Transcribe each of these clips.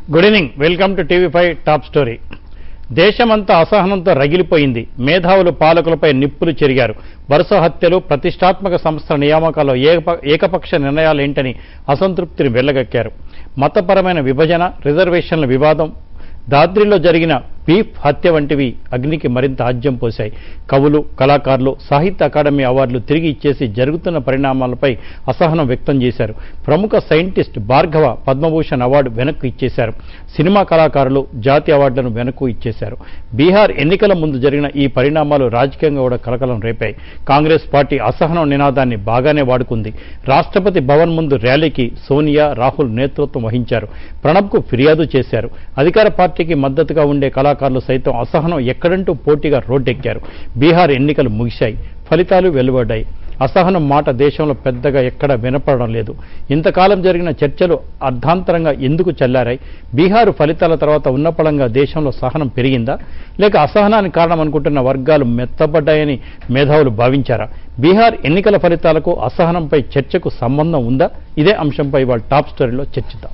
Good evening welcome to TV five top story దేశమంతా అసహనంతో రగిలిపోయింది మేధావులు పాలకులపై నిప్పులు చెరిగారు వరుస హత్యలు ప్రతిష్టాత్మక సంస్థల నియామకాల్లో ఏకప- ఏకపక్ష నిర్ణయాలేంటని అసంతృప్తిని వెళ్లగక్కారు మతపరమైన విభజన రిజర్వేషన్ల వివాదం దాద్రిలో జరిగిన బీఫ్ హత్య వంటివి అగ్నికి మరింత ఆజ్యం పోశాయి కవులు కళాకారులు సాహిత్య అకాడమీ అవార్డులు తిరిగి ఇచ్చేసి జరుగుతున్న పరిణామాలపై అసహనం వ్యక్తం చేశారు ప్రముఖ సైంటిస్ట్ భార్గవ పద్మభూషణ్ అవార్డు వెనక్కు ఇచ్చేశారు సినిమా కళాకారులు జాతీయ అవార్డులను వెనక్కు ఇచ్చేశారు బీహార్ ఎన్నికల ముందు జరిగిన ఈ పరిణామాలు రాజకీయంగా కూడా కలకలం రేపాయి కాంగ్రెస్ పార్టీ అసహనం నినాదాన్ని బాగానే వాడుకుంది రాష్ట్రపతి భవన్ ముందు ర్యాలీకి సోనియా రాహుల్ నేతృత్వం వహించారు ప్రణబ్కు ఫిర్యాదు చేశారు అధికార పార్టీకి మద్దతుగా ఉండే కళాకారులు సైతం అసహనం ఎక్కడంటూ పోటీగా రోడ్డెక్కారు బీహార్ ఎన్నికలు ముగిశాయి ఫలితాలు వెలువడ్డాయి అసహనం మాట దేశంలో పెద్దగా ఎక్కడ వినపడడం లేదు ఇంతకాలం జరిగిన చర్చలు అర్ధాంతరంగా ఎందుకు చల్లారాయి బీహారు ఫలితాల తర్వాత ఉన్నపళంగా దేశంలో సహనం పెరిగిందా లేక అసహనానికి కారణం అనుకుంటున్న వర్గాలు మెత్తబడ్డాయని మేధావులు భావించారా బీహార్ ఎన్నికల ఫలితాలకు అసహనంపై చర్చకు సంబంధం ఉందా ఇదే అంశంపై వాళ్ళ టాప్ స్టోరీలో చర్చిద్దాం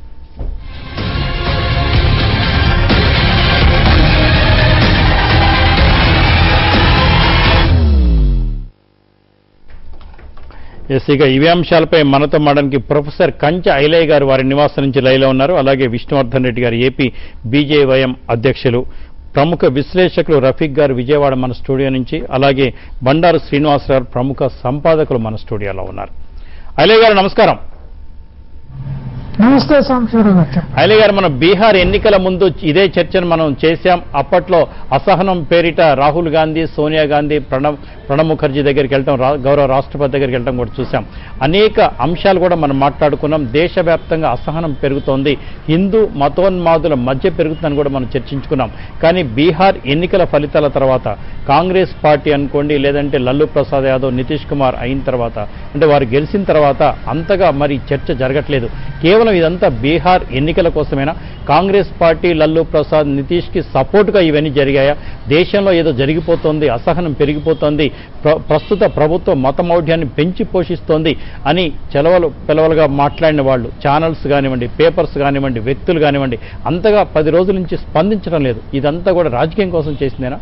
ఎస్ ఇక ఇవే అంశాలపై మనతో మాడడానికి ప్రొఫెసర్ కంచ ఐలయ్య గారు వారి నివాసం నుంచి లైలో ఉన్నారు అలాగే విష్ణువర్ధన్ రెడ్డి గారు ఏపీ బీజేవైఎం అధ్యక్షులు ప్రముఖ విశ్లేషకులు రఫీక్ గారు విజయవాడ మన స్టూడియో నుంచి అలాగే బండారు శ్రీనివాసరావు ప్రముఖ సంపాదకులు మన స్టూడియోలో ఉన్నారు ఐలయ్య గారు నమస్కారం నమస్తే సాంబశివరావు గారు చెప్పండి. ఐలయ్య గారు మనం బీహార్ ఎన్నికల ముందు ఇదే చర్చను మనం చేశాం అప్పట్లో అసహనం పేరిట రాహుల్ గాంధీ సోనియా గాంధీ ప్రణబ్ ప్రణబ్ ముఖర్జీ దగ్గరికి వెళ్ళటం రా- గౌరవ రాష్ట్రపతి దగ్గరికి వెళ్ళటం కూడా చూసాం అనేక అంశాలు కూడా మనం మాట్లాడుకున్నాం దేశవ్యాప్తంగా అసహనం పెరుగుతోంది హిందూ మతోన్మాదుల మధ్య పెరుగుతుందని కూడా మనం చర్చించుకున్నాం కానీ బీహార్ ఎన్నికల ఫలితాల తర్వాత కాంగ్రెస్ పార్టీ అనుకోండి లేదంటే లల్లు ప్రసాద్ యాదవ్ నితీష్ కుమార్ అయిన తర్వాత అంటే వారు గెలిచిన తర్వాత అంతగా మరి చర్చ జరగట్లేదు కేవలం ఇదంతా బీహార్ ఎన్నికల కోసమేనా కాంగ్రెస్ పార్టీ లల్లు ప్రసాద్ నితీష్కి సపోర్టుగా ఇవన్నీ జరిగాయా దేశంలో ఏదో జరిగిపోతోంది అసహనం పెరిగిపోతోంది ప్ర- ప్రస్తుత ప్రభుత్వం మతమౌఢ్యాన్ని పెంచి పోషిస్తోంది అని చెలవలు పిలవలుగా మాట్లాడిన వాళ్ళు ఛానల్స్ కానివ్వండి పేపర్స్ కానివ్వండి వ్యక్తులు కానివ్వండి అంతగా పది రోజుల నుంచి స్పందించడం లేదు ఇదంతా కూడా రాజకీయం కోసం చేసిందేనా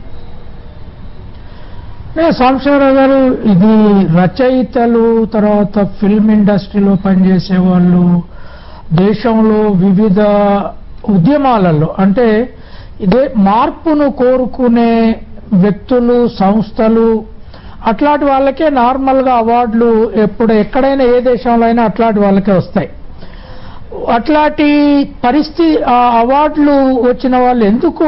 నే సాంబశివరావు గారు ఇది రచయితలు తర్వాత ఫిల్మ్ ఇండస్ట్రీలో పనిచేసే వాళ్ళు దేశంలో వివిధ ఉద్యమాలలో అంటే ఇదే మార్పును కోరుకునే వ్యక్తులు సంస్థలు అట్లాంటి వాళ్ళకే నార్మల్గా అవార్డులు ఎప్పుడు ఎక్కడైనా ఏ దేశంలో అయినా అట్లాంటి వాళ్ళకే వస్తాయి అట్లాంటి పరిస్థితి ఆ అవార్డులు వచ్చిన వాళ్ళు ఎందుకు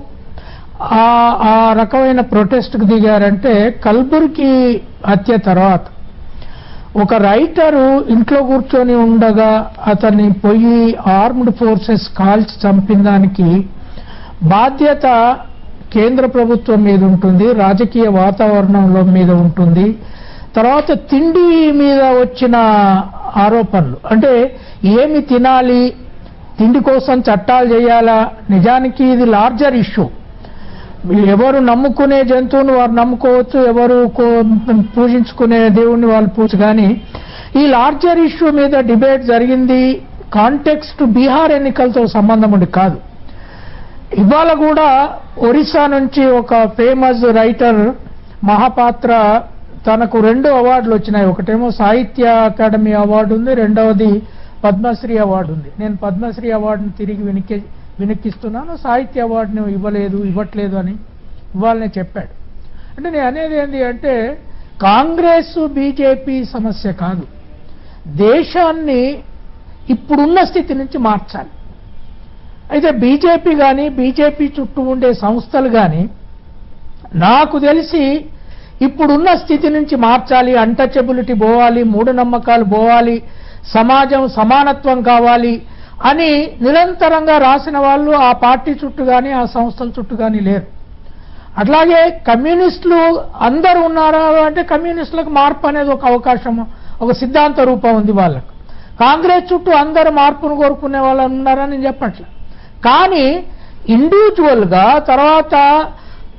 ఆ ఆ రకమైన ప్రొటెస్ట్కి దిగారంటే కల్బుర్కి హత్య తర్వాత ఒక రైటరు ఇంట్లో కూర్చొని ఉండగా అతన్ని పోయి ఆర్మ్డ్ ఫోర్సెస్ కాల్చి చంపిన దానికి బాధ్యత కేంద్ర ప్రభుత్వం మీద ఉంటుంది రాజకీయ వాతావరణంలో మీద ఉంటుంది తర్వాత తిండి మీద వచ్చిన ఆరోపణలు అంటే ఏమి తినాలి తిండి కోసం చట్టాలు చేయాలా నిజానికి ఇది లార్జర్ ఇష్యూ ఎవరు నమ్ముకునే జంతువుని వారు నమ్ముకోవచ్చు ఎవరు కో- పూజించుకునే దేవుణ్ణి వాళ్ళు పూజ కానీ ఈ లార్జర్ ఇష్యూ మీద డిబేట్ జరిగింది కాంటెక్స్ట్ బీహార్ ఎన్నికలతో సంబంధం ఉండి కాదు ఇవాళ కూడా ఒరిస్సా నుంచి ఒక ఫేమస్ రైటర్ మహాపాత్ర తనకు రెండు అవార్డులు వచ్చినాయి ఒకటేమో సాహిత్య అకాడమీ అవార్డు ఉంది రెండవది పద్మశ్రీ అవార్డు ఉంది నేను పద్మశ్రీ అవార్డుని తిరిగి వెనక్కి వెనక్కిస్తున్నాను సాహిత్య అవార్డుని ఇవ్వలేదు ఇవ్వట్లేదు అని ఇవ్వాలని చెప్పాడు అంటే నేను అనేది ఏంటి అంటే కాంగ్రెస్ బీజేపీ సమస్య కాదు దేశాన్ని ఇప్పుడున్న స్థితి నుంచి మార్చాలి అయితే బీజేపీ కానీ బీజేపీ చుట్టూ ఉండే సంస్థలు కానీ నాకు తెలిసి ఇప్పుడున్న స్థితి నుంచి మార్చాలి అంటచబిలిటీ పోవాలి మూఢనమ్మకాలు పోవాలి సమాజం సమానత్వం కావాలి అని నిరంతరంగా రాసిన వాళ్ళు ఆ పార్టీ చుట్టూ కానీ ఆ సంస్థల చుట్టూ కానీ లేరు అట్లాగే కమ్యూనిస్టులు అందరూ ఉన్నారా అంటే కమ్యూనిస్టులకు మార్పు అనేది ఒక అవకాశం ఒక సిద్ధాంత రూపం ఉంది వాళ్ళకు కాంగ్రెస్ చుట్టూ అందరు మార్పును కోరుకునే వాళ్ళు ఉన్నారని నేను చెప్పట్లే కానీ ఇండివిజువల్గా తర్వాత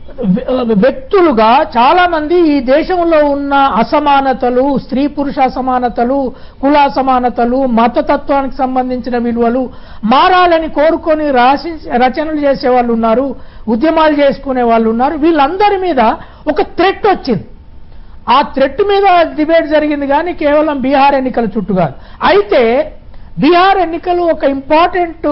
వ్య- వ్యక్తులుగా చాలా మంది ఈ దేశంలో ఉన్న అసమానతలు స్త్రీ పురుష అసమానతలు కుల అసమానతలు మతతత్వానికి సంబంధించిన విలువలు మారాలని కోరుకొని రాసి రచనలు చేసే వాళ్ళు ఉన్నారు ఉద్యమాలు చేసుకునే వాళ్ళు ఉన్నారు వీళ్ళందరి మీద ఒక థ్రెట్ వచ్చింది ఆ థ్రెట్ మీద డిబేట్ జరిగింది కానీ కేవలం బీహార్ ఎన్నికల చుట్టూ కాదు అయితే బీహార్ ఎన్నికలు ఒక ఇంపార్టెంట్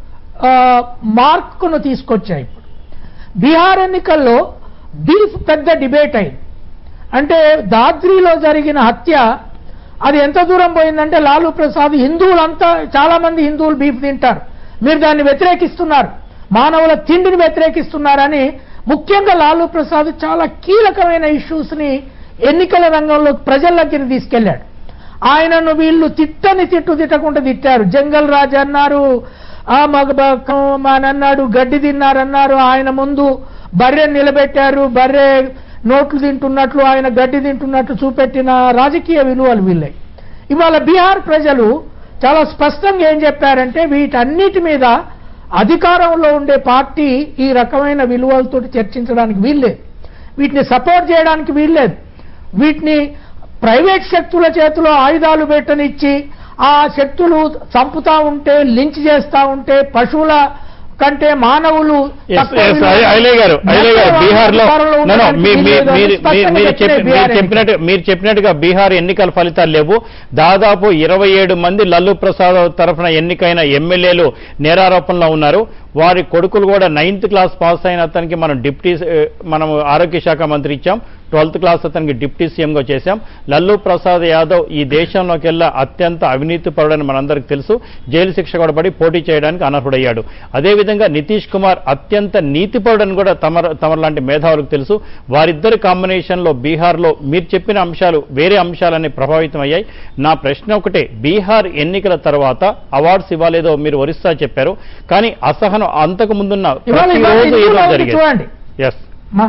మార్కును తీసుకొచ్చాయి ఇప్పుడు బీహార్ ఎన్నికల్లో బీఫ్ పెద్ద డిబేట్ అయింది అంటే దాద్రిలో జరిగిన హత్య అది ఎంత దూరం పోయిందంటే లాలూ ప్రసాద్ హిందువులంతా చాలా మంది హిందువులు బీఫ్ తింటారు మీరు దాన్ని వ్యతిరేకిస్తున్నారు మానవుల తిండిని వ్యతిరేకిస్తున్నారని ముఖ్యంగా లాలూ ప్రసాద్ చాలా కీలకమైన ఇష్యూస్ ని ఎన్నికల రంగంలో ప్రజల్లోకి తీసుకెళ్లాడు ఆయనను వీళ్ళు తిట్టని తిట్టు తిట్టకుండా తిట్టారు జంగల్ రాజ్ అన్నారు ఆ మగ అన్నాడు గడ్డి తిన్నారన్నారు ఆయన ముందు బర్రె నిలబెట్టారు బర్రె నోట్లు తింటున్నట్లు ఆయన గడ్డి తింటున్నట్లు చూపెట్టిన రాజకీయ విలువలు వీళ్ళే ఇవాళ బీహార్ ప్రజలు చాలా స్పష్టంగా ఏం చెప్పారంటే వీటన్నిటి మీద అధికారంలో ఉండే పార్టీ ఈ రకమైన విలువలతో చర్చించడానికి వీల్లేదు వీటిని సపోర్ట్ చేయడానికి వీల్లేదు వీటిని ప్రైవేట్ శక్తుల చేతిలో ఆయుధాలు పెట్టనిచ్చి ఆ శక్తులు చంపుతా ఉంటే లించ్ చేస్తా ఉంటే పశువుల కంటే మానవులు Yes, తక్కువ yes, విలువ- ఐ- ఐలయ్య గారు ఐలయ్య గారు నష్టం బీహార్ లో అధికారంలో No, no, ఉండడానికి మీ- మీ- వీల్లేదు అని మీరు- స్పష్టంగా మీరు చెప్పిన చెప్పి- మీరు బీహార్ ఎన్నికలు. చెప్పినట్టు మీరు చెప్పినట్టుగా బీహార్ ఎన్నికల ఫలితాలు లేవు దాదాపు ఇరవై ఏడు మంది లల్లు ప్రసాద్ తరఫున ఎన్నికైన ఎమ్మెల్యేలు నేరారోపణలో ఉన్నారు వారి కొడుకులు కూడా నైన్త్ క్లాస్ పాస్ అయిన అతనికి మనం డిప్టీ ఏ, మనం ఆరోగ్య శాఖ మంత్రి ఇచ్చాం ట్వెల్త్ క్లాస్ అతనికి డిప్టీ సీఎంగా చేశాం లల్లు ప్రసాద్ యాదవ్ ఈ దేశంలోకెల్లా అత్యంత అవినీతి పరుడని మనందరికీ తెలుసు జైలు శిక్ష కూడా పడి పోటీ చేయడానికి అనర్హుడయ్యాడు అదేవిధంగా నితీష్ కుమార్ అత్యంత నీతిపరుడని కూడా తమ తమ లాంటి మేధావులకు తెలుసు వారిద్దరి కాంబినేషన్లో బీహార్లో మీరు చెప్పిన అంశాలు వేరే అంశాలన్నీ ప్రభావితం అయ్యాయి నా ప్రశ్న ఒకటే బీహార్ ఎన్నికల తర్వాత అవార్డ్స్ ఇవ్వాలేదో మీరు ఒరిస్సా చెప్పారు కానీ అసహనం అంతకు ముందున్న ఇవాళ ఇవాళ ప్రతిరోజు ఇందులో ఏదో ఉంది జరిగేది చూడండి ఎస్ మా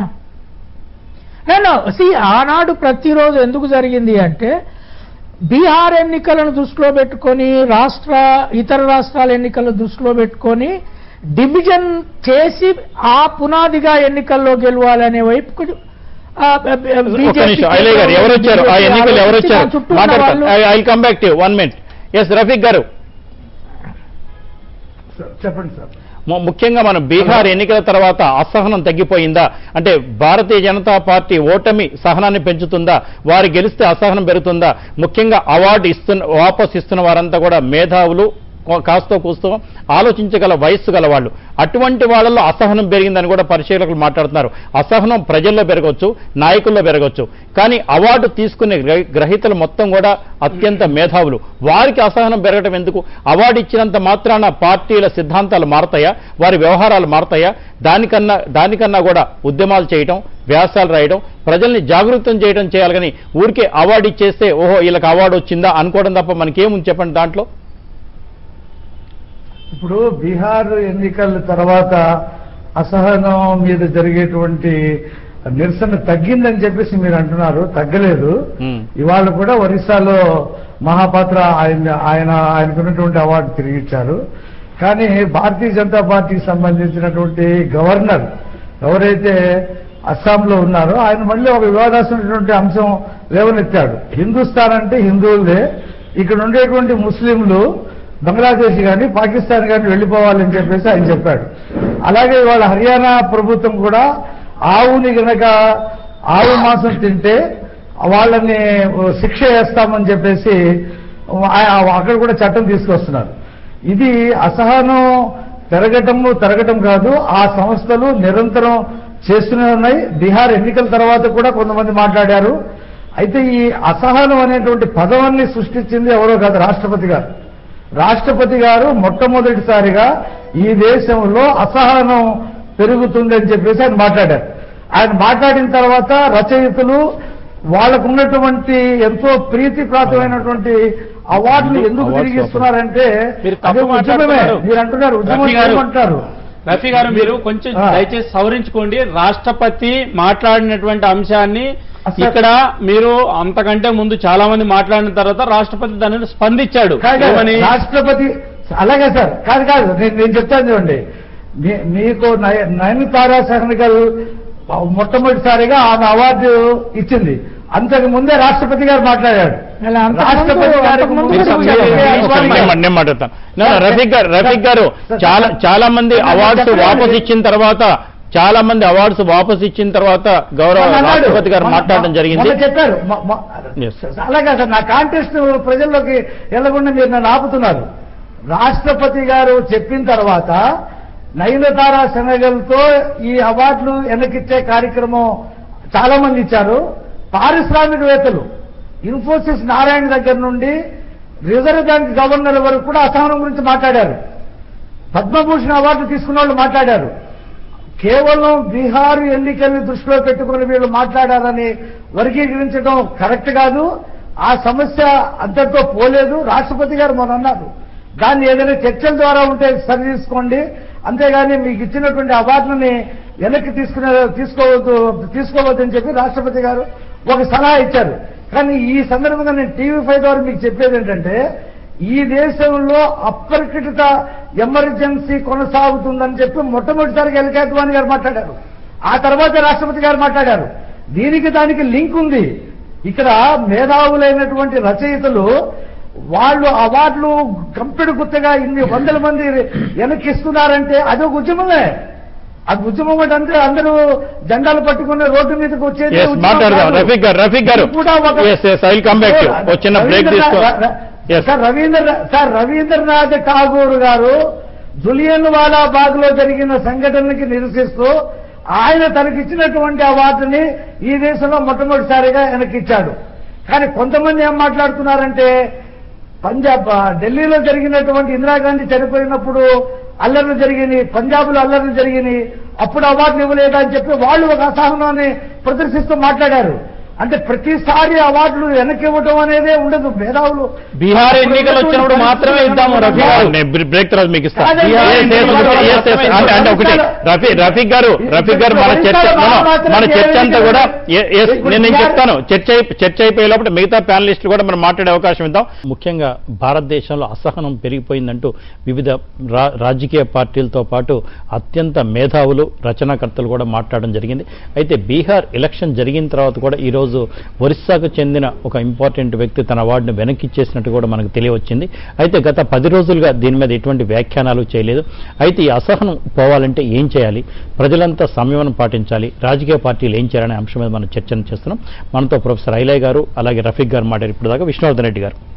నేను సి ఆనాడు ప్రతిరోజు ఎందుకు జరిగింది అంటే బీహార్ ఎన్నికలను దృష్టిలో పెట్టుకొని రాష్ట్ర ఇతర రాష్ట్రాల ఎన్నికలను దృష్టిలో పెట్టుకొని డివిజన్ చేసి ఆ పునాదిగా ఎన్నికల్లో గెలవాలనే వైపుకు ఆ, బ- బ- ఒక్క BJP నిమిషం ఐలయ్య గారు ఎవరు వచ్చారు ఆ ఎన్నికలు ఎవరు వచ్చారు చుట్టూ ఉన్న వాళ్ళు- I come back to one minute yes Rafiq గారు చెప్పండి సార్ ము- ముఖ్యంగా మనం బీహార్ ఎన్నికల తర్వాత అసహనం తగ్గిపోయిందా అంటే భారతీయ జనతా పార్టీ ఓటమి సహనాన్ని పెంచుతుందా వారు గెలిస్తే అసహనం పెరుగుతుందా ముఖ్యంగా అవార్డు ఇస్తున్న వాపస్ ఇస్తున్న వారంతా కూడా మేధావులు కొ- కాస్తో కూస్తో ఆలోచించగల వయస్సు గల వాళ్ళు అటువంటి వాళ్ళలో అసహనం పెరిగిందని కూడా పరిశీలకులు మాట్లాడుతున్నారు అసహనం ప్రజల్లో పెరగవచ్చు నాయకుల్లో పెరగవచ్చు కానీ అవార్డు తీసుకునే గ్రహ- గ్రహీతలు మొత్తం కూడా అత్యంత మేధావులు వారికి అసహనం పెరగటం ఎందుకు అవార్డు ఇచ్చినంత మాత్రాన పార్టీల సిద్ధాంతాలు మారతాయా వారి వ్యవహారాలు మారతాయా దానికన్నా దానికన్నా కూడా ఉద్యమాలు చేయటం వ్యాసాలు రాయడం ప్రజల్ని జాగృతం చేయడం చేయాలి కానీ ఊరికే అవార్డు ఇచ్చేస్తే ఓహో వీళ్ళకి అవార్డు వచ్చిందా అనుకోవడం తప్ప మనకేముంది చెప్పండి దాంట్లో ఇప్పుడు బీహార్ ఎన్నికల తర్వాత అసహనం మీద జరిగేటువంటి నిరసన తగ్గిందని చెప్పేసి మీరు అంటున్నారు తగ్గలేదు మ్మ్. ఇవాళ కూడా ఒరిస్సాలో మహాపాత్ర ఆయన ఆయన ఆయనకున్నటువంటి అవార్డు తిరిగి ఇచ్చారు కానీ భారతీయ జనతా పార్టీకి సంబంధించినటువంటి గవర్నర్ ఎవరైతే అస్సాంలో ఉన్నారో ఆయన మళ్ళీ ఒక వివాదాస్మైనటువంటి అంశం లేవనెత్తాడు హిందుస్థాన్ అంటే హిందువులదే ఇక్కడ ఉండేటువంటి ముస్లింలు బంగ్లాదేశ్ కానీ పాకిస్తాన్ కానీ వెళ్ళిపోవాలని చెప్పేసి ఆయన చెప్పాడు అలాగే ఇవాళ హర్యానా ప్రభుత్వం కూడా ఆవుని గనక ఆవు మాంసం తింటే వాళ్ళని శిక్ష వేస్తామని చెప్పేసి ఆ- అక్కడ కూడా చట్టం తీసుకొస్తున్నారు ఇది అసహనం పెరగటము తరగటం కాదు ఆ సంస్థలు నిరంతరం చేస్తూనే ఉన్నాయి బీహార్ ఎన్నికల తర్వాత కూడా కొంతమంది మాట్లాడారు అయితే ఈ అసహనం అనేటువంటి పదవాన్ని సృష్టించింది ఎవరో కాదు రాష్ట్రపతి గారు రాష్ట్రపతి గారు మొట్టమొదటిసారిగా ఈ దేశంలో అసహనం పెరుగుతుందని చెప్పేసి ఆయన మాట్లాడారు ఆయన మాట్లాడిన తర్వాత రచయితలు వాళ్ళకున్నటువంటి ఎంతో ప్రీతిప్రాతమైనటువంటి అవార్డులు ఎందుకు అవార్డ్స్ తిరిగి ఇస్తున్నారంటే మీరు అదే తప్పు ఉద్యమమే మాట్లాడుతున్నారు. మీరు అంటున్నారు ఉద్యమం రఫీ గారు. చేయమంటారు రఫీ గారు మీరు కొంచెం ఆ. దయచేసి సవరించుకోండి రాష్ట్రపతి మాట్లాడినటువంటి అంశాన్ని అసలు- ఇక్కడ మీరు అంతకంటే ముందు చాలా మంది మాట్లాడిన తర్వాత రాష్ట్రపతి దానిని స్పందించాడు కాదు కాదు, ఏమని రాష్ట్రపతి అలాగే సార్ కాదు కాదు నేను నేను చెప్తాను చూడండి మీ- మీకు నయ- నయనతారా సహనికల్ మొట్టమొదటిసారిగా ఆమె అవార్డు ఇచ్చింది అంతకు ముందే రాష్ట్రపతి గారు మాట్లాడాడు ఇలా అంతకుముందు- రాష్ట్రపతి గారికి అంతకుముందు ముందు కూడా చెప్పే చెప్పారు. అవార్డు నేను నేను మాట్లాడతాను No, no, రఫీక్ గారు రఫీక్ గారు చాలా చాలా మంది అవార్డ్స్ వాపస్ ఇచ్చిన తర్వాత చాలా మంది అవార్డ్స్ వాపస్ ఇచ్చిన తర్వాత గౌరవ మొన్న అన్నాడు. రాష్ట్రపతి గారు మొన్న- మాట్లాడడం జరిగింది మొన్న చెప్పారు మొ- మొ- Yes. అలాగే సార్ నా కాంటెస్ట్ ప్రజల్లోకి వెళ్ళకుండా మీరు నన్ను ఆపుతున్నారు రాష్ట్రపతి గారు చెప్పిన తర్వాత నయనతార సెనగల్తో ఈ అవార్డులు వెనకిచ్చే కార్యక్రమం చాలా మంది ఇచ్చారు పారిశ్రామికవేత్తలు ఇన్ఫోసిస్ నారాయణ దగ్గర నుండి రిజర్వ్ బ్యాంక్ గవర్నర్ వరకు కూడా అసహనం గురించి మాట్లాడారు పద్మభూషణ్ అవార్డు తీసుకున్న వాళ్ళు మాట్లాడారు కేవలం బీహార్ ఎన్నికల్ని దృష్టిలో పెట్టుకుని వీళ్ళు మాట్లాడారని వర్గీకరించడం కరెక్ట్ కాదు ఆ సమస్య అంతటితో పోలేదు రాష్ట్రపతి గారు మొన్న అన్నారు దాన్ని ఏదైనా చర్చల ద్వారా ఉంటే సరి తీసుకోండి అంతేగాని మీకు ఇచ్చినటువంటి అవార్డులని వెనక్కి తీసుకునే తీసుకోవద్దు తీసుకోవద్దని చెప్పి రాష్ట్రపతి గారు ఒక సలహా ఇచ్చారు కానీ ఈ సందర్భంగా నేను టీవీ ఫైవ్ ద్వారా మీకు చెప్పేది ఏంటంటే ఈ దేశంలో అప్రకటిత ఎమర్జెన్సీ కొనసాగుతుందని చెప్పి మొట్టమొదటిసారిగా ఎల్కేత్వాని గారు మాట్లాడారు ఆ తర్వాత రాష్ట్రపతి గారు మాట్లాడారు దీనికి దానికి లింక్ ఉంది ఇక్కడ మేధావులైనటువంటి రచయితలు వాళ్ళు అవార్డులు గంపెడు గుత్తగా ఇన్ని వందల మంది వెనక్కిస్తున్నారంటే అది ఒక ఉద్యమమే అది ఉద్యమం అంటే అందరూ జెండాలు పట్టుకుని రోడ్డు మీదకి వచ్చేది Yes, ఉద్యమం మాట్లాడదాం. కాదు. రఫీక్ గారు, రఫీక్ గారు. ఇది కూడా ఒక- Yes, yes, I will come back to you. ఒక చిన్న break రవీంద్రనాథ్ తీసుకో. ర- ర- Yes. Sir Ravindra sir Rabindranath Tagore గారు జులియన్ వాలా బాగ్ లో జరిగిన సంఘటనకి నిరసిస్తూ ఆయన తనకిచ్చినటువంటి అవార్డుని ఈ దేశంలో మొట్టమొదటిసారిగా వెనక్కిచ్చాడు కానీ కొంతమంది ఏం మాట్లాడుతున్నారంటే పంజాబ్ ఆ, ఢిల్లీలో జరిగినటువంటి ఇందిరాగాంధీ చనిపోయినప్పుడు అల్లర్లు జరిగినాయి పంజాబ్ లో అల్లర్లు జరిగినాయి అప్పుడు అవార్డులు ఇవ్వలేదా అని చెప్పి వాళ్ళు ఒక అసహనాన్ని ప్రదర్శిస్తూ మాట్లాడారు అంటే ప్రతిసారి అవార్డులు వెనక్కి ఇవ్వడం అనేదే ఉండదు మేధావులు బీహార్ ఎన్నికలు వచ్చినప్పుడు మాత్రమే ఇద్దాము రఫీ గారు. నేను బ్రే- బ్రేక్ తర్వాత మీకు ఇస్తాను కాదండి. Yes, yes, yes, yes, yes. అంటే అంటే ఒకటి రఫీ రఫీక్ గారు రఫీక్ గారు మన చర్చ no, no, మన చర్చ అంతా కూడా ఏ- yes, నేను నేను చెప్తాను చర్చ అయి- చర్చ అయిపోయే లోపల మిగతా ప్యానలిస్టులు కూడా మనం మాట్లాడే అవకాశం ఇద్దాం ముఖ్యంగా భారతదేశంలో అసహనం పెరిగిపోయిందంటూ వివిధ రా- రాజకీయ పార్టీలతో పాటు అత్యంత మేధావులు రచనాకర్తలు కూడా మాట్లాడడం జరిగింది అయితే బీహార్ ఎలక్షన్ జరిగిన తర్వాత కూడా ఈరోజు ఒరిస్సాకు చెందిన ఒక ఇంపార్టెంట్ వ్యక్తి తన అవార్డును వెనక్కిచ్చేసినట్టు కూడా మనకు తెలియవచ్చింది అయితే గత పది రోజులుగా దీని మీద ఎటువంటి వ్యాఖ్యానాలు చేయలేదు అయితే ఈ అసహనం పోవాలంటే ఏం చేయాలి ప్రజలంతా సంయమనం పాటించాలి రాజకీయ పార్టీలు ఏం చేయాలనే అంశం మీద మనం చర్చను చేస్తున్నాం మనతో ప్రొఫెసర్ ఐలయ్య గారు అలాగే రఫీక్ గారు మాట్లాడారు ఇప్పుడు దాకా విష్ణువర్ధన్ రెడ్డి గారు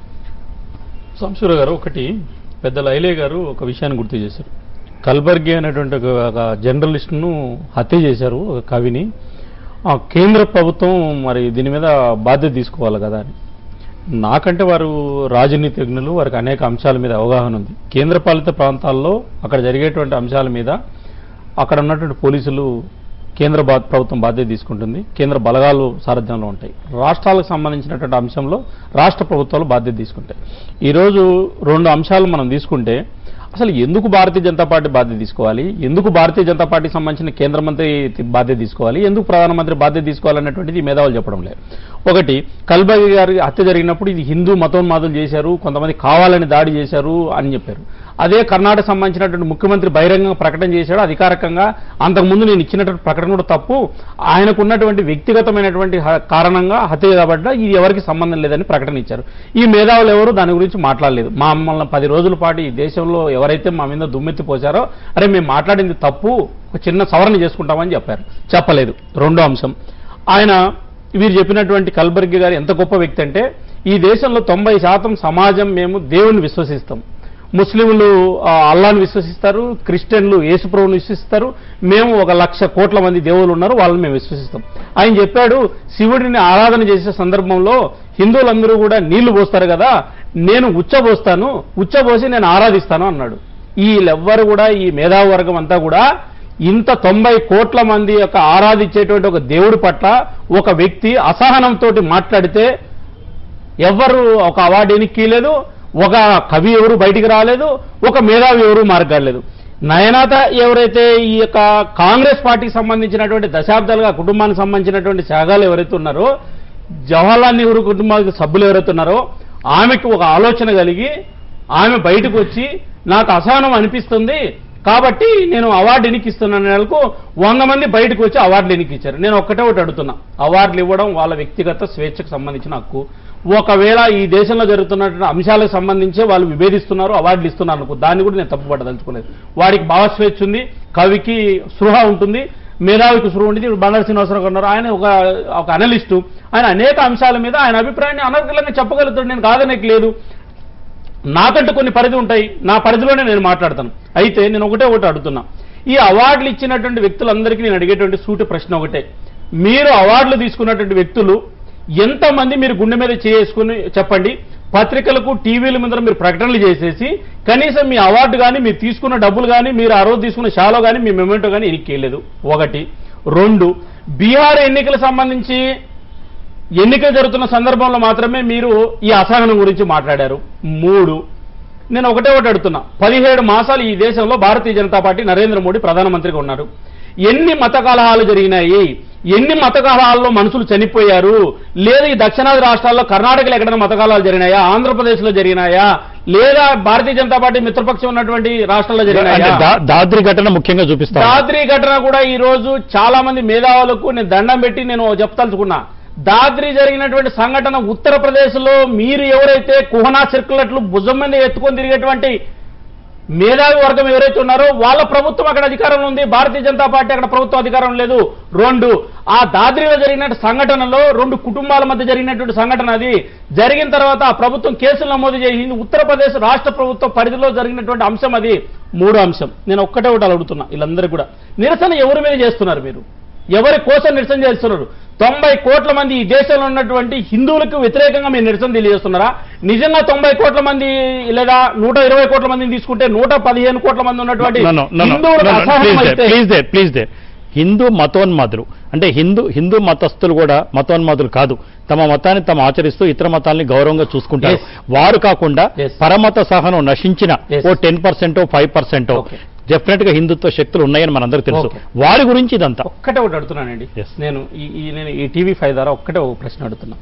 సంసూర గారు ఒకటి పెద్ద లైలే గారు ఒక విషయాన్ని గుర్తు చేశారు కల్బర్గి అనేటువంటి ఒక ఒక జర్నలిస్ట్ను హత్య చేశారు ఒక కవిని ఆ కేంద్ర ప్రభుత్వం మరి దీని మీద బాధ్యత తీసుకోవాలి కదా అని నాకంటే వారు రాజనీతిజ్ఞులు వారికి అనేక అంశాల మీద అవగాహన ఉంది కేంద్ర పాలిత ప్రాంతాల్లో అక్కడ జరిగేటువంటి అంశాల మీద అక్కడ ఉన్నటువంటి పోలీసులు కేంద్ర బా ప్రభుత్వం బాధ్యత తీసుకుంటుంది కేంద్ర బలగాలు సారథ్యంలో ఉంటాయి రాష్ట్రాలకు సంబంధించినటువంటి అంశంలో రాష్ట్ర ప్రభుత్వాలు బాధ్యత తీసుకుంటాయి ఈరోజు రెండు అంశాలు మనం తీసుకుంటే అసలు ఎందుకు భారతీయ జనతా పార్టీ బాధ్యత తీసుకోవాలి ఎందుకు భారతీయ జనతా పార్టీకి సంబంధించిన కేంద్ర మంత్రి తి- బాధ్యత తీసుకోవాలి ఎందుకు ప్రధానమంత్రి బాధ్యత తీసుకోవాలన్నటువంటిది ఈ మేధావులు చెప్పడం లేదు ఒకటి కల్బగి గారి హత్య జరిగినప్పుడు ఇది హిందూ మతోన్మాదులు చేశారు కొంతమంది కావాలని దాడి చేశారు అని చెప్పారు అదే కర్ణాటక సంబంధించినటువంటి ముఖ్యమంత్రి బహిరంగంగా ప్రకటన చేశాడు అధికారికంగా అంతకుముందు నేను ఇచ్చినటువంటి ప్రకటన కూడా తప్పు ఆయనకు ఉన్నటువంటి వ్యక్తిగతమైనటువంటి హ- కారణంగా హత్య చేయబడ్డ ఇది ఎవరికి సంబంధం లేదని ప్రకటన ఇచ్చారు ఈ మేధావులు ఎవరు దాని గురించి మాట్లాడలేదు మమ్మల్ని పది రోజుల పాటు ఈ దేశంలో ఎవరైతే మా మీద దుమ్మెత్తి పోశారో అరే మేము మాట్లాడింది తప్పు ఒక చిన్న సవరణ చేసుకుంటామని చెప్పారు చెప్పలేదు రెండో అంశం ఆయన వీరు చెప్పినటువంటి కల్బర్గి గారు ఎంత గొప్ప వ్యక్తి అంటే ఈ దేశంలో తొంభై శాతం సమాజం మేము దేవుణ్ణి విశ్వసిస్తాం ముస్లింలు ఆ, అల్లాను విశ్వసిస్తారు క్రిస్టియన్లు యేసుప్రభుని విశ్వసిస్తారు మేము ఒక లక్ష కోట్ల మంది దేవుళ్ళు ఉన్నారు వాళ్ళని మేము విశ్వసిస్తాం ఆయన చెప్పాడు శివుడిని ఆరాధన చేసే సందర్భంలో హిందువులందరూ కూడా నీళ్లు పోస్తారు కదా నేను ఉచ్చబోస్తాను ఉచ్చబోసి నేను ఆరాధిస్తాను అన్నాడు వీళ్ళెవ్వరు కూడా ఈ మేధావి వర్గం అంతా కూడా ఇంత తొంభై కోట్ల మంది యొక్క ఆరాధించేటువంటి ఒక దేవుడి పట్ల ఒక వ్యక్తి అసహనంతో మాట్లాడితే ఎవ్వరు ఒక అవార్డు ఎన్నికలేదు ఒక కవి ఎవరు బయటికి రాలేదు ఒక మేధావి ఎవరు మార్గాడలేదు నయనాథ ఎవరైతే ఈ యొక్క కాంగ్రెస్ పార్టీకి సంబంధించినటువంటి దశాబ్దాలుగా కుటుంబానికి సంబంధించినటువంటి త్యాగాలు ఎవరైతే ఉన్నారో జవహర్లాల్ నెహ్రూ కుటుంబానికి సభ్యులు ఎవరైతే ఉన్నారో ఆమెకు ఒక ఆలోచన కలిగి ఆమె బయటకు వచ్చి నాకు అసహనం అనిపిస్తుంది కాబట్టి నేను అవార్డు ఎన్నికిస్తున్న నెలకు వంద మంది బయటకు వచ్చి అవార్డులు ఎన్నికిచ్చారు నేను ఒక్కటే ఒకటి అడుగుతున్నా అవార్డులు ఇవ్వడం వాళ్ళ వ్యక్తిగత స్వేచ్ఛకు సంబంధించిన హక్కు ఒకవేళ ఈ దేశంలో జరుగుతున్నటువంటి అంశాలకు సంబంధించే వాళ్ళు విభేదిస్తున్నారు అవార్డులు ఇస్తున్నారు అనుకో దాన్ని కూడా నేను తప్పుపడదలుచుకోలేదు వాడికి భావస్వేచ్ఛ ఉంది కవికి స్పృహ ఉంటుంది మేధావికి స్పృహ ఉంటుంది ఇప్పుడు బండారు శ్రీనివాసరావు ఉన్నారు ఆయన ఒక ఒక అనలిస్టు ఆయన అనేక అంశాల మీద ఆయన అభిప్రాయాన్ని అనర్గళంగా చెప్పగలుగుతాడు నేను కాదనేకి లేదు నాకంటూ కొన్ని పరిధి ఉంటాయి నా పరిధిలోనే నేను మాట్లాడతాను అయితే నేను ఒకటే ఒకటి అడుగుతున్నా ఈ అవార్డులు ఇచ్చినటువంటి వ్యక్తులందరికీ నేను అడిగేటువంటి సూటి ప్రశ్న ఒకటే మీరు అవార్డులు తీసుకున్నటువంటి వ్యక్తులు ఎంతమంది మీరు గుండె మీద చేసుకుని చెప్పండి పత్రికలకు టీవీల మీద మీరు ప్రకటనలు చేసేసి కనీసం మీ అవార్డు కానీ మీరు తీసుకున్న డబ్బులు కానీ మీరు ఆ రోజు తీసుకున్న షాలో కానీ మీ మెమెంటో కానీ ఎన్నికేయలేదు ఒకటి రెండు బీహార్ ఎన్నికలకు సంబంధించి ఎన్నికలు జరుగుతున్న సందర్భంలో మాత్రమే మీరు ఈ అసహనం గురించి మాట్లాడారు మూడు నేను ఒకటే ఒకటి అడుగుతున్నా పదిహేడు మాసాలు ఈ దేశంలో భారతీయ జనతా పార్టీ నరేంద్ర మోడీ ప్రధానమంత్రిగా ఉన్నారు ఎన్ని మత కలహాలు జరిగినాయి ఎన్ని మత కలహాల్లో మనుషులు చనిపోయారు లేదా ఈ దక్షిణాది రాష్ట్రాల్లో కర్ణాటకలో ఎక్కడైనా మత కలహాలు జరిగినాయా ఆంధ్రప్రదేశ్లో జరిగినాయా లేదా భారతీయ జనతా పార్టీ మిత్రపక్షం ఉన్నటువంటి రాష్ట్రాల్లో అంటే జరిగినాయా దా- దాద్రి ఘటన ముఖ్యంగా చూపిస్తాను దాద్రి ఘటన కూడా ఈ రోజు చాలా మంది మేధావులకు నేను దండం పెట్టి నేను చెప్తలుచుకున్నా దాద్రి జరిగినటువంటి సంఘటన ఉత్తరప్రదేశ్ లో మీరు ఎవరైతే కుహనా సిర్కులట్లు భుజం మీద ఎత్తుకొని తిరిగేటువంటి మేధావి వర్గం ఎవరైతే ఉన్నారో వాళ్ళ ప్రభుత్వం అక్కడ అధికారంలో ఉంది భారతీయ జనతా పార్టీ అక్కడ ప్రభుత్వం అధికారం లేదు రెండు ఆ దాద్రిలో జరిగిన సంఘటనలో రెండు కుటుంబాల మధ్య జరిగినటువంటి సంఘటన అది జరిగిన తర్వాత ఆ ప్రభుత్వం కేసులు నమోదు చేసింది ఉత్తరప్రదేశ్ రాష్ట్ర ప్రభుత్వం పరిధిలో జరిగినటువంటి అంశం అది మూడో అంశం నేను ఒక్కటే ఒకటి అడుగుతున్నా వీళ్ళందరూ కూడా నిరసన ఎవరి మీద చేస్తున్నారు మీరు ఎవరి కోసం నిరసన చేస్తున్నారు తొంభై కోట్ల మంది ఈ దేశంలో ఉన్నటువంటి హిందువులకు వ్యతిరేకంగా మీరు నిరసన తెలియజేస్తున్నారా నిజంగా తొంభై కోట్ల మంది లేదా నూట ఇరవై కోట్ల మందిని తీసుకుంటే నూట పదిహేను కోట్ల మంది ఉన్నటువంటి హిందువులకు అసహనం అయితే ప్లీజ్ దే ప్లీజ్ దే హిందూ మతోన్మాదులు అంటే హిందూ హిందూ మతస్థులు కూడా మతోన్మాదులు కాదు తమ మతాన్ని తమ ఆచరిస్తూ ఇతర మతాల్ని గౌరవంగా చూసుకుంటారు Yes. వారు కాకుండా Yes. పరమత సహనం నశించిన Yes. ఓ ten percent five percent Okay. Definite గా హిందుత్వ శక్తులు ఉన్నాయని మనందరికీ తెలుసు Okay. వారి గురించి ఇదంతా ఒక్కటే ఒకటి అడుగుతున్నానండి Yes. నేను ఈ ఈ- నేను ఈ టీవీ ఫైవ్ ద్వారా ఒక్కటే ఒక ప్రశ్న అడుగుతున్నా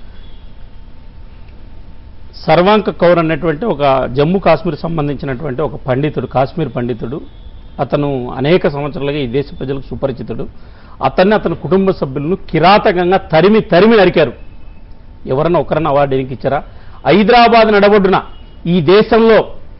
సర్వాంక కౌర్ అన్నటువంటి ఒక జమ్మూ కాశ్మీర్ సంబంధించినటువంటి ఒక పండితుడు కాశ్మీర్ పండితుడు అతను అనేక సంవత్సరాలుగా ఈ దేశ ప్రజలకు సుపరిచితుడు అతన్ని అతని కుటుంబ సభ్యులను కిరాతకంగా తరిమి తరిమి నరికారు ఎవరన్నా ఒకరన్నా అవార్డు ఎనికి ఇచ్చారా హైదరాబాద్ నడబొడ్డున ఈ దేశంలో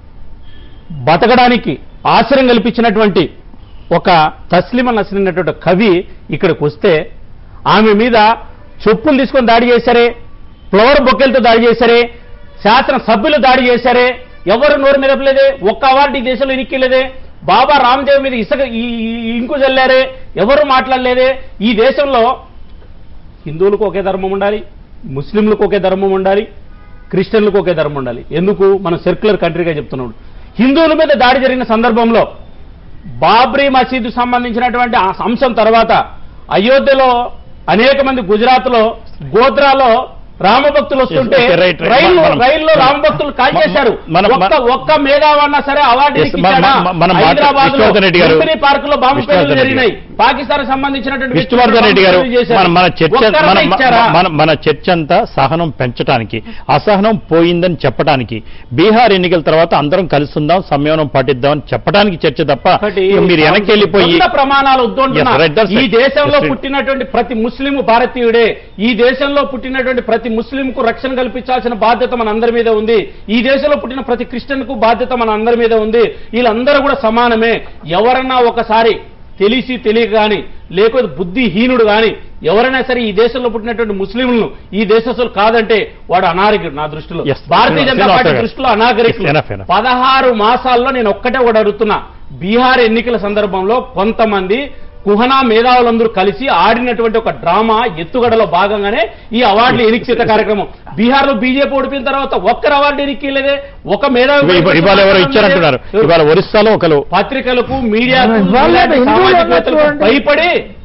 బతకడానికి ఆశ్రయం కల్పించినటువంటి ఒక తస్లిమ నసినటువంటి కవి ఇక్కడికి వస్తే ఆమె మీద చెప్పులు తీసుకొని దాడి చేశారే ఫ్లవర్ బొక్కెలతో దాడి చేశారే శాసన సభ్యులు దాడి చేశారే ఎవరు నోరు మెదపలేదే ఒక్క అవార్డు ఈ దేశంలో ఎన్నికలేదే బాబా రామ్దేవ్ మీద ఇసుక ఈ ఈ ఇంకు చల్లారే ఎవరు మాట్లాడలేదే ఈ దేశంలో హిందువులకు ఒకే ధర్మం ఉండాలి ముస్లింలకు ఒకే ధర్మం ఉండాలి క్రిస్టియన్లకు ఒకే ధర్మం ఉండాలి ఎందుకు మనం సెర్క్యులర్ కంట్రీగా చెప్తున్నాడు హిందువుల మీద దాడి జరిగిన సందర్భంలో బాబ్రీ మసీదు సంబంధించినటువంటి ఆ అంశం తర్వాత అయోధ్యలో అనేక మంది గుజరాత్లో గోత్రాలో రామభక్తులు వస్తుంటే Yes, okay, right, right. రైలు మనం- రైల్లో రామభక్తులు కాల్ మన- చేశారు మన- ఒక్క ఒక్క మేధావన్నా సరే అవార్డు Yes, మన- మన- మన మాట- హైదరాబాద్ లో విష్ణువర్ధన్ రెడ్డి గారు- పార్క్ లో బాంబు విష్ణువర్ధన్ పేలుళ్లు రెడ్డి జరిగినాయి పాకిస్తాన్ సంబంధించినటువంటి విష్ణువర్ధన్ రెడ్డి గారు బాంబు పేలుళ్లు మన మన చేశారు. చర్చ ఒక్కరన్నా మన ఇచ్చారా? మన మన చర్చ అంతా సహనం పెంచడానికి అసహనం పోయిందని చెప్పడానికి బీహార్ ఎన్నికల తర్వాత అందరం కలిసి ఉందాం సంయమనం పాటిద్దాం అని చెప్పడానికి చర్చ తప్ప ఒకటి మీరు వెనక్కి వెళ్ళిపోయి సొంత ప్రమాణాలు వద్దంటున్నా. Yes, right, that's ఈ right. దేశంలో Yes, right. పుట్టినటువంటి ప్రతి ముస్లిం భారతీయుడే ఈ దేశంలో పుట్టినటువంటి ప్రతి ముస్లింకు రక్షణ కల్పించాల్సిన బాధ్యత మన అందరి మీద ఉంది ఈ దేశంలో పుట్టిన ప్రతి క్రిస్టియన్ కు బాధ్యత మన అందరి మీద ఉంది వీళ్ళందరూ కూడా సమానమే ఎవరన్నా ఒకసారి తెలిసి తెలియక గాని లేకపోతే బుద్ధిహీనుడు గాని ఎవరైనా సరే ఈ దేశంలో పుట్టినటువంటి ముస్లింలను ఈ దేశస్తులు కాదంటే వాడు అనాగరికుడు నా దృష్టిలో Yes. భారతీయ జనతా శ్రీనివాసరావు పార్టీ గారు. దృష్టిలో అనాగరికులు Yes, enough, enough. పదహారు మాసాల్లో నేను ఒక్కటే ఒకటి అడుగుతున్నా బీహార్ ఎన్నికల సందర్భంలో కొంతమంది కుహనా మేధావులందరూ కలిసి ఆడినటువంటి ఒక డ్రామా ఎత్తుగడలో భాగంగానే ఈ అవార్డులు ఎన్నికత కార్యక్రమం బీహార్ లో బీజేపీ ఓడిపోయిన తర్వాత ఒక్కరు అవార్డు ఎన్నికలేదే ఒక మేధావి ఇవ- ఇవాళ ఎవరో ఇచ్చారంటున్నారు ఇవాళ ఒరిస్సాలో ఒకరు పత్రికలకు మీడియా ఇవాళ హిందువులకు సామాజికవేత్తలకు చూడండి. భయపడి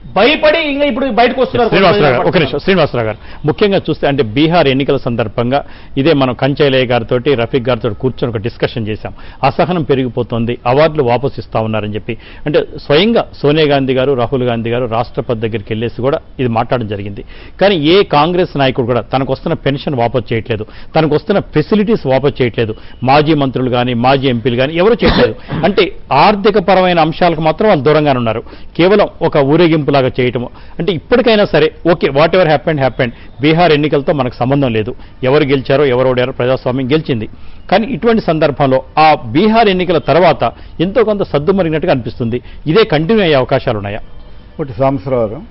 భయపడి ఇంకా ఇప్పుడు బయటకు వస్తున్నారు శ్రీనివాసరావు గారు ఒక నిమిషం శ్రీనివాసరావు గారు ముఖ్యంగా చూస్తే అంటే బీహార్ ఎన్నికల సందర్భంగా ఇదే మనం కంచైలయ్య గారితో రఫీక్ గారితో కూర్చొని ఒక డిస్కషన్ చేశాం అసహనం పెరిగిపోతుంది అవార్డులు వాపసు ఇస్తా ఉన్నారని చెప్పి అంటే స్వయంగా సోనియా గాంధీ గారు రాహుల్ గాంధీ గారు రాష్ట్రపతి దగ్గరికి వెళ్ళేసి కూడా ఇది మాట్లాడడం జరిగింది కానీ ఏ కాంగ్రెస్ నాయకుడు కూడా తనకు వస్తున్న పెన్షన్ వాపసు చేయట్లేదు తనకు వస్తున్న ఫెసిలిటీస్ వాపసు చేయట్లేదు మాజీ మంత్రులు కానీ మాజీ ఎంపీలు కానీ ఎవరు చేయట్లేదు అంటే ఆర్థిక పరమైన అంశాలకు మాత్రం వాళ్ళు దూరంగానే ఉన్నారు కేవలం ఒక ఊరేగింపులాగా చేయటము అంటే ఇప్పటికైనా సరే okay whatever happened happened Bihar ఎన్నికలతో మనకు సంబంధం లేదు ఎవరు గెలిచారో ఎవరు ఓడారో ప్రజాస్వామ్యం గెలిచింది కానీ ఇటువంటి సందర్భంలో ఆ బీహార్ ఎన్నికల తర్వాత ఎంతో కొంత సద్దుమరిగినట్టుగా అనిపిస్తుంది ఇదే కంటిన్యూ అయ్యే అవకాశాలు ఉన్నాయా ఒకటి సంవత్సరాలు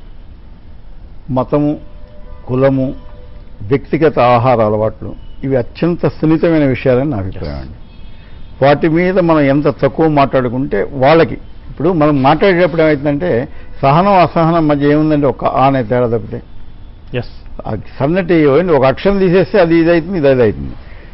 మతము కులము వ్యక్తిగత ఆహార అలవాట్లు ఇవి అత్యంత సున్నితమైన విషయాలని నా అభిప్రాయం అండి వాటి మీద మనం ఎంత తక్కువ మాట్లాడుకుంటే వాళ్ళకి ఇప్పుడు మనం మాట్లాడేటప్పుడు ఏమవుతుందంటే సహనం అసహనం మధ్య ఏముందంటే ఒక ఆనే తేడా తప్పితే ఎస్ ఆ సన్నటి ఏంటి ఒక అక్షరం తీసేస్తే అది ఇది అవుతుంది ఇది అది అవుతుంది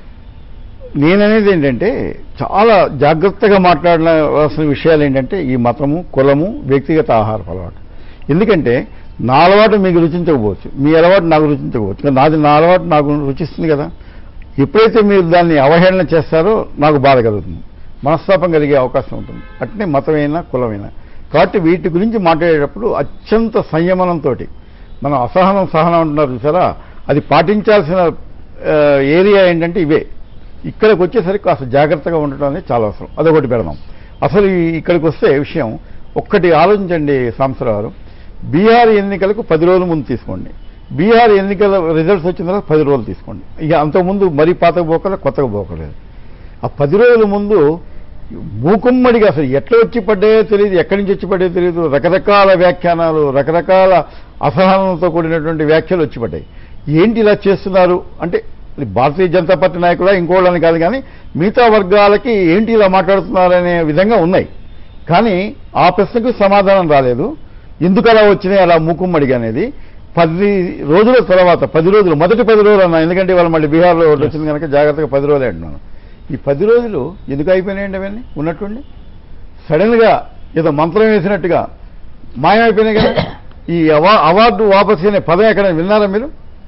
నేననేది ఏంటంటే చాలా జాగ్రత్తగా మాట్లాడాల్సిన విషయాలు ఏంటంటే ఈ మతము కులము వ్యక్తిగత ఆహార అలవాటు ఎందుకంటే నా అలవాటు మీకు రుచించకపోవచ్చు మీ అలవాటు నాకు రుచించకపోవచ్చు కానీ నాది నా అలవాటు నాకు రుచిస్తుంది కదా ఎప్పుడైతే మీరు దాన్ని అవహేళన చేస్తారో నాకు బాధ కలుగుతుంది మనస్తాపం కలిగే అవకాశం ఉంటుంది అట్నే మతమైనా కులమైనా కాబట్టి వీటి గురించి మాట్లాడేటప్పుడు అత్యంత సంయమనంతో మనం అసహనం సహనం అంటున్నారు చూసారా అది పాటించాల్సిన ఆ, ఏరియా ఏంటంటే ఇవే ఇక్కడికి వచ్చేసరికి కాస్త జాగ్రత్తగా ఉండటం అనేది చాలా అవసరం అదొకటి పెడదాం అసలు ఈ ఇక్కడికి వస్తే విషయం ఒక్కటి ఆలోచించండి సంవత్సరాలు బీహార్ ఎన్నికలకు పది రోజుల ముందు తీసుకోండి బీహార్ ఎన్నికల రిజల్ట్స్ వచ్చిన తర్వాత పది రోజులు తీసుకోండి ఇక అంతకుముందు మరీ పాతకు పోకలే కొత్తగా పోకలేదు ఆ పది రోజుల ముందు మూకుమ్మడిగా అసలు ఎట్లా వచ్చి పడ్డాయో తెలియదు ఎక్కడి నుంచి వచ్చి పడ్డాయో తెలియదు రకరకాల వ్యాఖ్యానాలు రకరకాల అసహనంతో కూడినటువంటి వ్యాఖ్యలు వచ్చి పడ్డాయి ఏంటి ఇలా చేస్తున్నారు అంటే ఇది భారతీయ జనతా పార్టీ నాయకులా ఇంకోళ్ళని కాదు కానీ మిగతా వర్గాలకి ఏంటి ఇలా మాట్లాడుతున్నారనే విధంగా ఉన్నాయి కానీ ఆ ప్రశ్నకు సమాధానం రాలేదు ఎందుకు అలా వచ్చినాయి అలా మూకుమ్మడిగా అనేది పది రోజుల తర్వాత పది రోజులు మొదటి పది రోజులు అన్నా ఎందుకంటే వాళ్ళు మళ్ళీ బీహార్లో ఒకటి వచ్చింది కనుక జాగ్రత్తగా పది రోజులే అంటున్నాను ఈ పది రోజులు ఎందుకు అయిపోయినాయండి అవన్నీ ఉన్నట్టుండి సడన్గా ఏదో మంత్రం వేసినట్టుగా మాయమైపోయినాయి కదా ఈ అవా అవార్డు వాపసు అనే పదం ఎక్కడ విన్నారా మీరు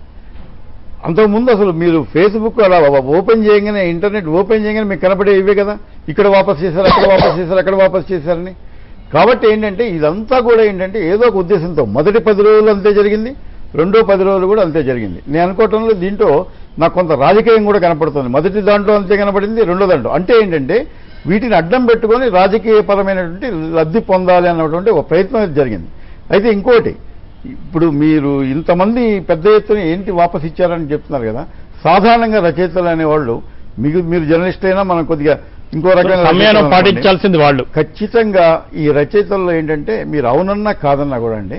అంతకుముందు అసలు మీరు ఫేస్బుక్ అలా ఓపెన్ చేయగానే ఇంటర్నెట్ ఓపెన్ చేయగానే మీకు కనపడే ఇవే కదా ఇక్కడ వాపస్ చేశారు అక్కడ వాపస్ చేశారు అక్కడ వాపస్ చేశారని కాబట్టి ఏంటంటే ఇదంతా కూడా ఏంటంటే ఏదో ఒక ఉద్దేశంతో మొదటి పది రోజులు అంతే జరిగింది రెండో పది రోజులు కూడా అంతే జరిగింది నేను అనుకోవటంలో దీంట్లో నాకు కొంత రాజకీయం కూడా కనపడుతుంది మొదటి దాంట్లో అంతే కనపడింది రెండో దాంట్లో అంటే ఏంటంటే వీటిని అడ్డం పెట్టుకొని రాజకీయపరమైనటువంటి లబ్ధి పొందాలి అన్నటువంటి ఒక ప్రయత్నం అయితే జరిగింది అయితే ఇంకోటి ఇప్పుడు మీరు ఇంతమంది పెద్ద ఎత్తున ఏంటి వాపస్ ఇచ్చారని చెప్తున్నారు కదా సాధారణంగా రచయితలు అనేవాళ్ళు మీకు మీరు జర్నలిస్ట్ అయినా మనం కొద్దిగా ఇంకో రకంగా సమయాన్ని రచయితలు అనుకోండి. పాటించాల్సింది వాళ్ళు ఖచ్చితంగా ఈ రచయితల్లో ఏంటంటే మీరు అవునన్నా కాదన్నా కూడా అండి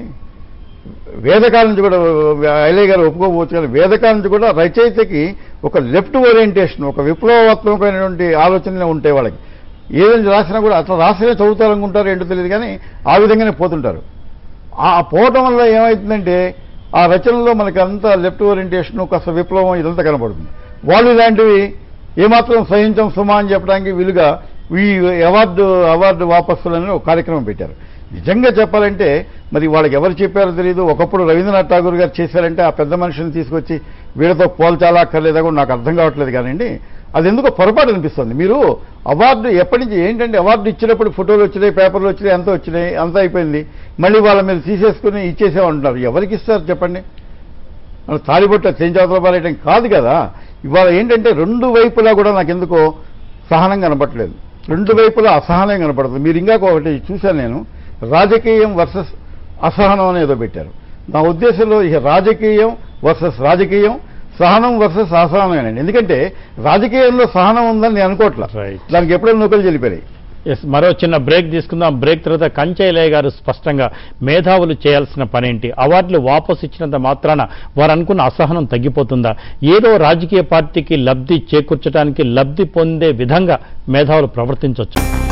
వేదకాలం నుంచి కూడా ఐలయ్య గారు ఒప్పుకోవచ్చు కానీ వేదకాలం నుంచి కూడా రచయితకి ఒక లెఫ్ట్ ఓరియంటేషన్ ఒక విప్లవాత్మకమైనటువంటి ఆలోచనలే ఉంటాయి వాళ్ళకి ఏదైనా రాసినా కూడా అట్లా రాసినా చదువుతారనుకుంటారు ఏంటో తెలియదు కానీ ఆ విధంగానే పోతుంటారు ఆ పోవటం వల్ల ఏమవుతుందంటే ఆ రచనలో మనకి అంతా లెఫ్ట్ ఓరియంటేషన్ కాస్త విప్లవం ఇదంతా కనబడుతుంది వాళ్ళు ఇలాంటివి ఏమాత్రం సహించం సుమా అని చెప్పడానికి వీలుగా ఈ అవార్డు అవార్డు వాపస్సులని ఒక కార్యక్రమం పెట్టారు నిజంగా చెప్పాలంటే మరి వాళ్ళకి ఎవరు చెప్పారో తెలియదు ఒకప్పుడు రవీంద్రనాథ్ ఠాగూర్ గారు చేశారంటే ఆ పెద్ద మనిషిని తీసుకొచ్చి వీళ్ళతో పోల్చాలా అక్కర్లేదా కూడా నాకు అర్థం కావట్లేదు కానివ్వండి అది ఎందుకో పొరపాటు అనిపిస్తుంది మీరు అవార్డు ఎప్పటి నుంచి ఏంటంటే అవార్డు ఇచ్చినప్పుడు ఫోటోలు వచ్చినాయి పేపర్లు వచ్చినాయి అంతా వచ్చినాయి అంతా అయిపోయింది మళ్ళీ వాళ్ళ మీద తీసేసుకుని ఇచ్చేసామంటున్నారు ఎవరికి ఇస్తారు చెప్పండి మన తాలిబొట్ట చేంజావతల పారేయటం కాదు కదా ఇవాళ ఏంటంటే రెండు వైపులా కూడా నాకు ఎందుకో సహనం కనపడలేదు రెండు వైపులా అసహనం కనపడుతుంది మీరు ఇంకా ఒకటి చూశాను నేను రాజకీయం వర్సెస్ అసహనం అనేదో పెట్టారు నా ఉద్దేశంలో ఇక రాజకీయం వర్సెస్ రాజకీయం సహనం వర్సెస్ అసహనమేనండి ఎందుకంటే రాజకీయంలో సహనం ఉందని నేను అనుకోవట్లా Right. దానికి ఎప్పుడైనా నూకలు చెల్లిపోయాయి ఎస్ మరో చిన్న బ్రేక్ తీసుకుందాం బ్రేక్ తర్వాత కంచైలయ్య గారు స్పష్టంగా మేధావులు చేయాల్సిన పనేంటి అవార్డులు వాపసు ఇచ్చినంత మాత్రాన వారు అనుకున్న అసహనం తగ్గిపోతుందా ఏదో రాజకీయ పార్టీకి లబ్ధి చేకూర్చడానికి లబ్ధి పొందే విధంగా మేధావులు ప్రవర్తించవచ్చు